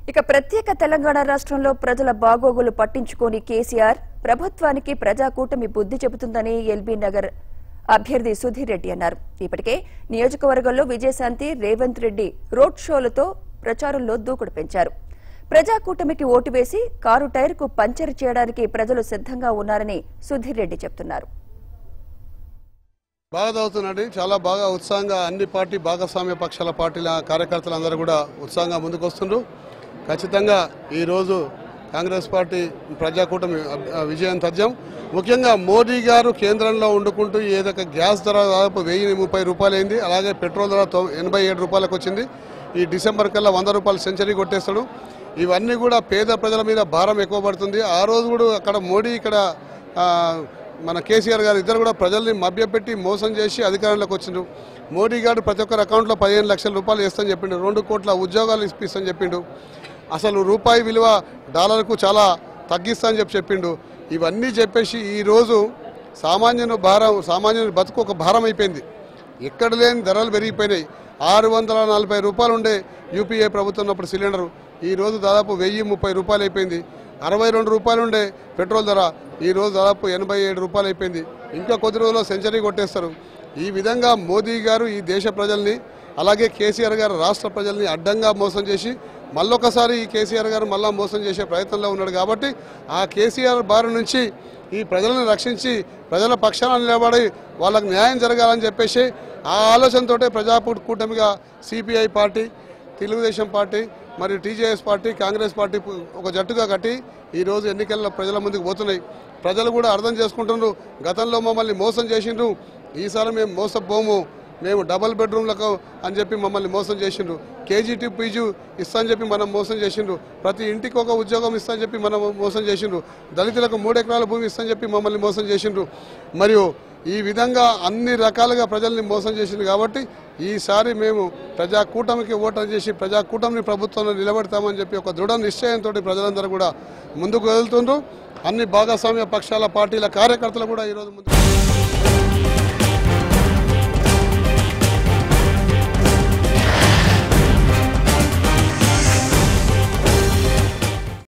ఇక ప్రత్యేక తెలంగాణ రాష్ట్రంలో ప్రజల బాగోగులు పట్టించుకోని కేసీఆర్ ప్రభుత్వానికి ప్రజాకూటమి బుద్ధి చెబుతుందని ఎల్బీ నగర్ అభ్యర్థి సుధీర్ రెడ్డి అన్నారు ఇప్పటికే నియోజకవర్గంలో విజయశాంతి రేవంత్ రెడ్డి రోడ్ షోలతో ప్రచారంలో దూకుడు పెంచారు ప్రజాకూటమికి ఓటు వేసి కారు టైర్కు పంచర్ చేయడానికి ప్రజలు సిద్ధంగా ఉన్నారని సుధీర్ రెడ్డి చెబుతున్నారు బాగా చదువుతున్నాండి చాలా బాగా ఉత్సాహంగా అన్ని పార్టీ భాగస్వామ్య పక్షాల పార్టీల కార్యకర్తలు అందరూ కూడా ఉత్సాహంగా ముందుకు వస్తుండ్రు ఖచ్చితంగా ఈరోజు కాంగ్రెస్ పార్టీ ప్రజాకూటమి అ- విజయం తథ్యం ముఖ్యంగా మోదీ గారు కేంద్రంలో వండుకుంటూ ఏదైతే గ్యాస్ ధర దాదాపు వెయ్యి ముప్పై రూపాయలు అయింది అలాగే పెట్రోల్ ధర తొ- ఎనభై ఏడు రూపాయలకు వచ్చింది ఈ డిసెంబర్ కల్లా వంద రూపాయలు సెంచరీ కొట్టేస్తాడు ఇవన్నీ కూడా పేద ప్రజల మీద భారం ఎక్కువ పడుతుంది ఆ రోజు కూడా అక్కడ మోడీ ఇక్కడ ఆ, మన కేసీఆర్ గారు ఇద్దరు కూడా ప్రజల్ని మభ్యపెట్టి మోసం చేసి అధికారంలోకి వచ్చిండ్రు మోడీ గారు ప్రతి ఒక్కరి అకౌంట్లో పదిహేను లక్షల రూపాయలు ఇస్తామని చెప్పిండు రెండు కోట్ల ఉద్యోగాలు ఇప్పిస్తామని చెప్పిండు అసలు రూపాయి విలువ డాలర్కు చాలా తగ్గిస్తామని చెప్పి చెప్పిండు ఇవన్నీ చెప్పేసి ఈరోజు సామాన్యుని భారం సామాన్యుని బతుకు ఒక భారం అయిపోయింది ఎక్కడ లేని ధరలు పెరిగిపోయినాయి ఆరు వందల నలభై రూపాయలు ఉండే యూపీఏ ప్రభుత్వం ఉన్నప్పుడు సిలిండరు ఈ రోజు దాదాపు వెయ్యి ముప్పై రూపాయలు అయిపోయింది అరవై రెండు రూపాయలు ఉండే పెట్రోల్ ధర ఈ రోజు దాదాపు ఎనభై ఏడు రూపాయలు అయిపోయింది ఇంకా కొద్ది రోజుల్లో సెంచరీ కొట్టేస్తారు ఈ విధంగా మోదీ గారు ఈ దేశ ప్రజల్ని అలాగే కేసీఆర్ గారు రాష్ట్ర ప్రజల్ని అడ్డంగా మోసం చేసి మళ్ళొకసారి ఈ కేసీఆర్ గారు మళ్ళా మోసం చేసే ప్రయత్నంలో ఉన్నాడు కాబట్టి ఆ కేసీఆర్ బారి నుంచి ఈ ప్రజలను రక్షించి ప్రజల పక్షాన నిలబడి వాళ్ళకు న్యాయం జరగాలని చెప్పేసి ఆ ఆలోచనతోటే ప్రజా కూటమిగా సిపిఐ పార్టీ తెలుగుదేశం పార్టీ మరియు టీజేఎస్ పార్టీ కాంగ్రెస్ పార్టీ ఒక జట్టుగా కట్టి ఈరోజు ఎన్నికల్లో ప్రజల ముందుకు పోతున్నాయి ప్రజలు కూడా అర్థం చేసుకుంటున్నారు గతంలో మమ్మల్ని మోసం చేసిండ్రు ఈసారి మేము మోసపోము మేము డబల్ బెడ్రూమ్లకు అని చెప్పి మమ్మల్ని మోసం చేసిండ్రు కేజీటీ పీజు ఇస్తా అని చెప్పి మనం మోసం చేసిండ్రు ప్రతి ఇంటికి ఒక ఉద్యోగం ఇస్తా అని చెప్పి మనం మోసం చేసిండ్రు దళితులకు మూడు ఎకరాల భూమి ఇస్తా అని చెప్పి మమ్మల్ని మోసం చేసిండ్రు మరియు ఈ విధంగా అన్ని రకాలుగా ప్రజల్ని మోసం చేసింది కాబట్టి ఈసారి మేము ప్రజా కూటమికి ఓటు చేసి ప్రజా కూటమిని ప్రభుత్వంలో నిలబెడతామని చెప్పి ఒక దృఢ నిశ్చయంతో ప్రజలందరూ కూడా ముందుకు వెళ్తుండ్రు అన్ని భాగస్వామ్య పక్షాల పార్టీల కార్యకర్తలు కూడా ఈరోజు ముందుకు